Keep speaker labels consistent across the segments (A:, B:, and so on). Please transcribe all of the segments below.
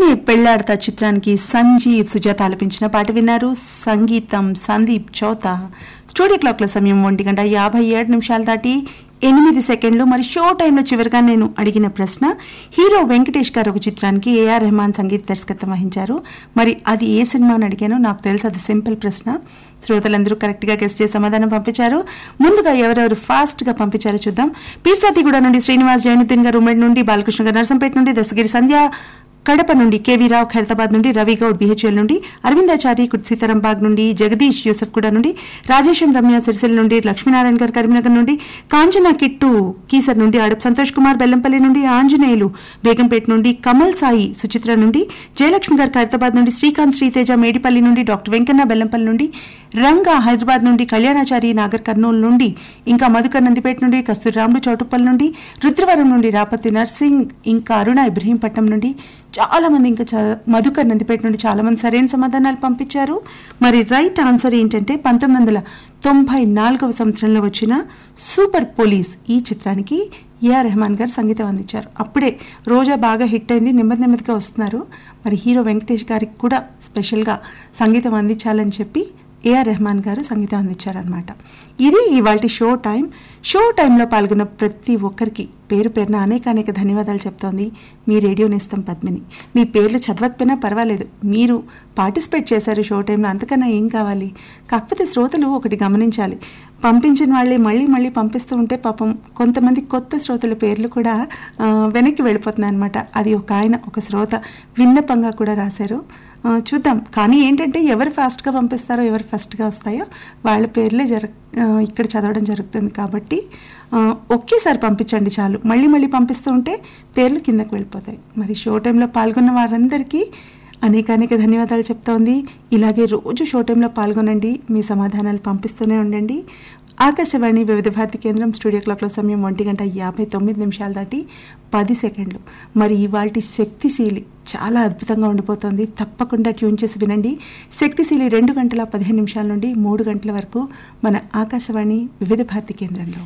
A: నేనే పెళ్లాడతా చిత్రానికి సంజీవ్ సుజాత ఆలపించిన పాట విన్నారు సంగీతం సందీప్ చౌత స్టూడియో క్లాక్ల సమయం ఒంటి గంట యాభై ఏడు నిమిషాలు దాటి ఎనిమిది సెకండ్లు మరి షో టైంలో చివరిగా నేను అడిగిన ప్రశ్న హీరో వెంకటేష్ గారు ఒక చిత్రానికి ఏఆర్ రెహమాన్ సంగీత దర్శకత్వం వహించారు మరి అది ఏ సినిమా అని అడిగానో నాకు తెలుసు అది సింపుల్ ప్రశ్న శ్రోతలందరూ కరెక్ట్ గా గెస్ట్ చేసి సమాధానం పంపించారు ముందుగా ఎవరెవరు ఫాస్ట్ గా పంపించారో చూద్దాం పీర్సాతిగూడ నుండి శ్రీనివాస్ జైనుద్దీన్ గారు ఉమ్మడి నుండి బాలకృష్ణ గారు నర్సంపేట నుండి దశగిరి సంధ్య కడప నుండి కేవీ రావు ఖైరతాబాద్ నుండి రవి గౌడ్ బిహెచ్ఎల్ నుండి అరవిందాచారి కుట్ సీతారాం బాగ్ నుండి జగదీష్ యూసఫ్ కూడా నుండి రాజేశం రమ్య సిరిసిల్ల నుండి లక్ష్మీనారాయణ గారు కరీంనగర్ నుండి కాంచన కిట్టు కీసర్ నుండి అడప్ సంతోష్ కుమార్ బెల్లంపల్లి నుండి ఆంజనేయులు బేగంపేట నుండి కమల్ సాయి సుచిత్ర నుండి జయలక్ష్మి గారు ఖైరతాబాద్ నుండి శ్రీకాంత్ శ్రీతేజ మేడిపల్లి నుండి డాక్టర్ వెంకన్న బెల్లంపల్లి నుండి రంగా హైదరాబాద్ నుండి కళ్యాణాచారి నాగర్ కర్నూలు నుండి ఇంకా మధుకర్ నందిపేట నుండి కస్తూరి రాముడు చౌటుప్పల్ నుండి రుద్రవరం నుండి రాపతి నర్సింగ్ ఇంకా అరుణ ఇబ్రహీంపట్నం నుండి చాలా మంది ఇంకా చా- మధుకర్ నందిపేట నుండి చాలా మంది సరైన సమాధానాలు పంపించారు మరి రైట్ ఆన్సర్ ఏంటంటే పంతొమ్మిది వందల తొంభై నాలుగవ సంవత్సరంలో వచ్చిన సూపర్ పోలీస్ ఈ చిత్రానికి ఏఆర్ రెహమాన్ గారు సంగీతం అందించారు అప్పుడే రోజా బాగా హిట్ అయింది నెమ్మది నెమ్మదిగా వస్తున్నారు మరి హీరో వెంకటేష్ గారికి కూడా స్పెషల్గా సంగీతం అందించాలని చెప్పి ఏఆర్ రెహమాన్ గారు సంగీతం అందించారనమాట ఇది ఇవాళ షో టైం షో టైంలో పాల్గొన్న ప్రతి ఒక్కరికి పేరు పేరున అనేక అనేక ధన్యవాదాలు చెప్తోంది మీ రేడియో నేస్తం పద్మిని మీ పేర్లు చదవకపోయినా పర్వాలేదు మీరు పార్టిసిపేట్ చేశారు షో టైంలో అంతకన్నా ఏం కావాలి కాకపోతే శ్రోతలు ఒకటి గమనించాలి పంపించిన వాళ్ళే మళ్ళీ మళ్ళీ పంపిస్తూ ఉంటే పాపం కొంతమంది కొత్త శ్రోతల పేర్లు కూడా ఆ, వెనక్కి వెళ్ళిపోతున్నాయి అనమాట అది ఒక ఆయన ఒక శ్రోత విన్నపంగా కూడా రాశారు ఆ, చూద్దాం కానీ ఏంటంటే ఎవరు ఫాస్ట్గా పంపిస్తారో ఎవరు ఫస్ట్గా వస్తాయో వాళ్ళ పేర్లే జర ఆ, ఇక్కడ చదవడం జరుగుతుంది కాబట్టి ఆ, ఒకేసారి పంపించండి చాలు మళ్ళీ మళ్ళీ పంపిస్తూ ఉంటే పేర్లు కిందకు వెళ్ళిపోతాయి మరి షో టైంలో పాల్గొన్న వారందరికీ అనేక అనేక ధన్యవాదాలు చెప్తోంది ఇలాగే రోజు షో టైంలో పాల్గొనండి మీ సమాధానాలు పంపిస్తూనే ఉండండి ఆకాశవాణి వివిధ భారతి కేంద్రం స్టూడియో క్లాక్లో సమయం ఒంటి గంట యాభై తొమ్మిది నిమిషాలు దాటి పది సెకండ్లు మరి ఇవాళ శక్తిశీలి చాలా అద్భుతంగా ఉండిపోతుంది తప్పకుండా ట్యూన్ చేసి వినండి శక్తిశీలి రెండు గంటల పదిహేను నిమిషాల నుండి మూడు గంటల వరకు మన ఆకాశవాణి వివిధ భారతి కేంద్రంలో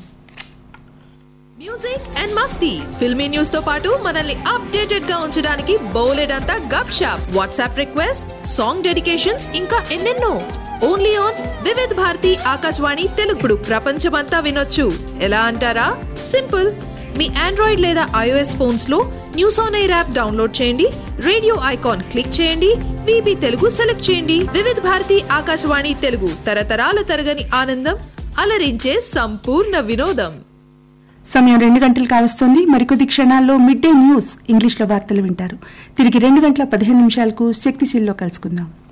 B: మ్యూజిక్ అండ్ మస్తీ ఫిల్మీ న్యూస్ తో పాటు మనల్ని అప్డేటెడ్ గా ఉంచడానికి బోలెడ్ అంతా Gup Shup WhatsApp request song dedications ఇంకా ఎన్నెన్నో ఓన్లీ ఆన్ వివిధ్ భారతి ఆకాశవాణి తెలుగుడు ప్రపంచమంతా వినొచ్చు ఎలా అంటారా సింపుల్ మీ ఆండ్రాయిడ్ లేదా ఐఓఎస్ ఫోన్స్ లో News On AIR app download చేయండి రేడియో ఐకాన్ క్లిక్ చేయండి విబి తెలుగు సెలెక్ట్ చేయండి వివిధ్ భారతి ఆకాశవాణి తెలుగు తరతరాల తరగని ఆనందం అలరించే సంపూర్ణ వినోదం
A: సమయం రెండు గంటలు కావస్తుంది మరికొద్ది క్షణాల్లో మిడ్ డే న్యూస్ ఇంగ్లీష్లో వార్తలు వింటారు తిరిగి రెండు గంటల పదిహేను నిమిషాలకు శక్తిశీల్లో కలుసుకుందాం